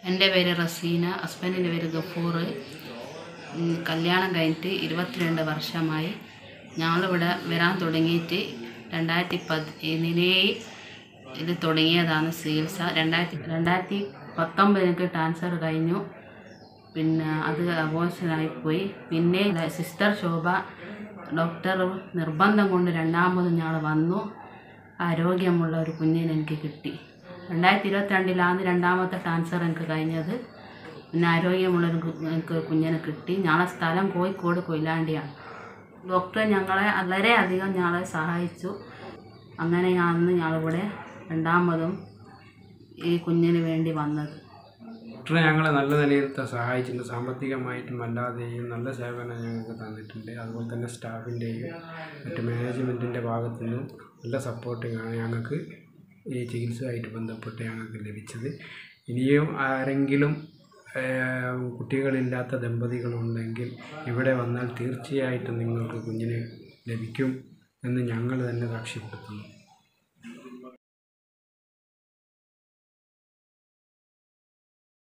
എൻ്റെ പേര് റസീന ഹസ്ബൻഡിൻ്റെ പേര് ഗഫൂർ ഉം, കല്യാണം കഴിഞ്ഞിട്ട് ഇരുപത്തിരണ്ട് വർഷമായി ഞങ്ങളിവിടെ വരാൻ തുടങ്ങിയിട്ട് രണ്ടായിരത്തി പതിനേ ഇത് തുടങ്ങിയതാണ് ചികിത്സ രണ്ടായിരത്തി രണ്ടായിരത്തി പത്തൊമ്പതിനൊക്കെ ട്രാൻസ്ഫർ കഴിഞ്ഞു പിന്നെ അത് അബോഷനായിപ്പോയി പിന്നെ സിസ്റ്റർ ശോഭ ഡോക്ടർ നിർബന്ധം കൊണ്ട് രണ്ടാമത് ഞങ്ങൾ വന്നു ആരോഗ്യമുള്ള ഒരു കുഞ്ഞിനെ എനിക്ക് കിട്ടി രണ്ടായിരത്തി ഇരുപത്തിരണ്ടിലാണ് രണ്ടാമത്തെ ട്രാൻസ്ഫർ എനിക്ക് കഴിഞ്ഞത് പിന്നെ ആരോഗ്യമുള്ള ഒരു കു- എനിക്ക് ഒരു കുഞ്ഞിനെ കിട്ടി ഞങ്ങളെ സ്ഥലം കോഴിക്കോട് കൊയിലാണ്ടിയാണ് ഡോക്ടർ ഞങ്ങളെ വളരെയധികം ഞങ്ങളെ സഹായിച്ചു അങ്ങനെയാണ് ഞങ്ങളിവിടെ രണ്ടാമതും ഈ കുഞ്ഞിന് വേണ്ടി വന്നത് ഡോക്ടറെ ഞങ്ങളെ നല്ല നിലയിൽ ത- സഹായിച്ചിട്ടുണ്ട് സാമ്പത്തികമായിട്ടും അല്ലാതെയും നല്ല സേവനം ഞങ്ങൾക്ക് തന്നിട്ടുണ്ട് അതുപോലെ തന്നെ സ്റ്റാഫിൻ്റെയും മറ്റ് മാനേജ്മെൻറ്റിൻ്റെ ഭാഗത്തു നിന്നും നല്ല സപ്പോർട്ടിങ്ങാണ് ഞങ്ങൾക്ക് ഈ ചികിത്സയായിട്ട് ബന്ധപ്പെട്ട് ഞങ്ങൾക്ക് ലഭിച്ചത് ഇനിയും ആരെങ്കിലും ഏഹ്, കുട്ടികളില്ലാത്ത ദമ്പതികളുണ്ടെങ്കിൽ ഇവിടെ വന്നാൽ തീർച്ചയായിട്ടും നിങ്ങൾക്ക് കുഞ്ഞിനെ ലഭിക്കും എന്ന് ഞങ്ങൾ തന്നെ സാക്ഷ്യപ്പെടുത്തുന്നു